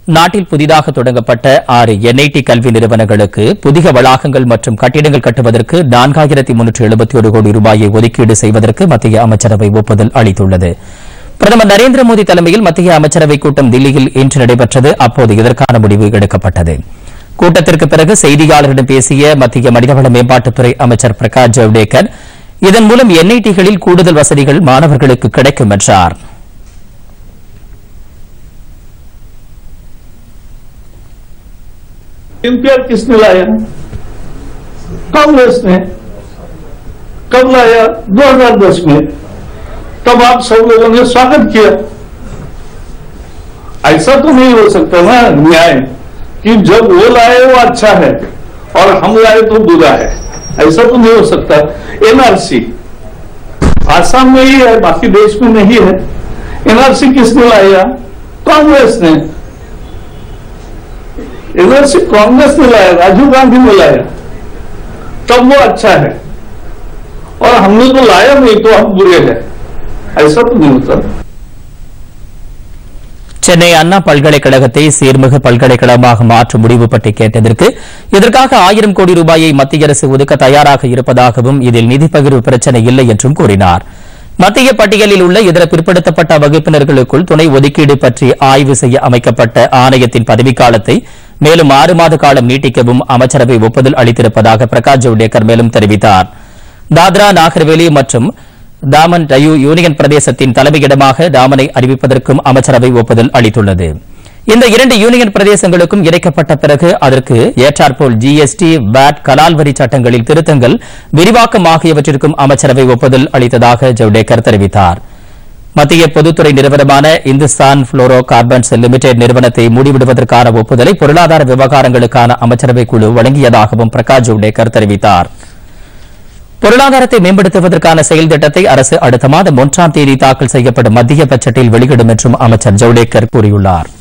நாட்டில் புதிதாக தொடங்கப்பட்ட ஆறு என்ஐடி கல்வி நிறுவனங்களுக்கு புதிய வளாகங்கள் மற்றும் கட்டிடங்கள் கட்டுவதற்கு நான்காயிரத்தி முன்னூற்று எழுபத்தி ஒரு கோடி ரூபாயை ஒதுக்கீடு செய்வதற்கு மத்திய அமைச்சரவை ஒப்புதல் அளித்துள்ளது பிரதமர் நரேந்திர மோடி தலைமையில் மத்திய அமைச்சரவைக் கூட்டம் தில்லியில் இன்று நடைபெற்றது அப்போது இதற்கான முடிவு எடுக்கப்பட்டது கூட்டத்திற்கு பிறகு செய்தியாளர்களிடம் பேசிய மத்திய மனிதவள மேம்பாட்டுத்துறை அமைச்சர் பிரகாஷ் ஜவடேகர் இதன் மூலம் என்ஐடிகளில் கூடுதல் வசதிகள் மாணவர்களுக்கு கிடைக்கும் என்றார் इम्तियाज किसने लाया कांग्रेस ने कब लाया 2010 में तब आप सब लोगों ने स्वागत किया ऐसा तो नहीं हो सकता ना न्याय कि जब वो लाए वो अच्छा है और हम लाए तो बुरा है ऐसा तो नहीं हो सकता एनआरसी आसाम में ही है बाकी देश में नहीं है एनआरसी किसने लाया कांग्रेस ने एनआरसी कांग्रेस ने लाया राजीव गांधी ने लाया तब वो अच्छा है और हमने तो लाया नहीं तो हम बुरे हैं ऐसा तो नहीं होता சென்னை அண்ணா பல்கலைக்கழகத்தை சீர்மிகு பல்கலைக்கழகமாக மாற்றும் முடிவு பற்றி கேட்டதற்கு இதற்காக ஆயிரம் கோடி ரூபாயை மத்திய அரசு ஒதுக்க தயாராக இருப்பதாகவும் இதில் நிதி பகிர்வு பிரச்சனை இல்லை என்றும் கூறினார் மத்திய பட்டியலில் உள்ள இதர பிற்படுத்தப்பட்ட வகுப்பினர்களுக்குள் துணை ஒதுக்கீடு பற்றி ஆய்வு செய்ய அமைக்கப்பட்ட ஆணையத்தின் பதவிக்காலத்தை மேலும் ஆறு மாத காலம் நீட்டிக்கவும் அமைச்சரவை ஒப்புதல் அளித்திருப்பதாக பிரகாஷ் ஜவடேகர் மேலும் தெரிவித்தார் தாத்ரா நாகர்வேலி மற்றும் தாமன் டயூ யூனியன் பிரதேசத்தின் தலைமையிடமாக டாமனை அறிவிப்பதற்கும் அமைச்சரவை ஒப்புதல் அளித்துள்ளது இந்த இரண்டு யூனியன் பிரதேசங்களுக்கும் இணைக்கப்பட்ட பிறகு அதற்கு ஏற்றாற்போல் ஜிஎஸ்டி வாட் கலால் வரி சட்டங்களில் திருத்தங்கள் விரிவாக்கம் ஆகியவற்றிற்கும் அமைச்சரவை ஒப்புதல் அளித்ததாக ஜவடேகர் தெரிவித்தார் மத்திய பொதுத்துறை நிறுவனமான இந்துஸ்தான் புளோரோ கார்பன்ஸ் லிமிடெட் நிறுவனத்தை மூடிவிடுவதற்கான ஒப்புதலை பொருளாதார விவகாரங்களுக்கான அமைச்சரவை குழு வழங்கியதாகவும் பிரகாஷ் ஜவடேகர் தெரிவித்தார் பொருளாதாரத்தை மேம்படுத்துவதற்கான செயல் திட்டத்தை அரசு அடுத்த மாதம் ஒன்றாம் தேதி தாக்கல் செய்யப்படும் மத்திய பட்ஜெட்டில் வெளியிடும் என்றும் அமைச்சர் ஜவடேகர் கூறியுள்ளார்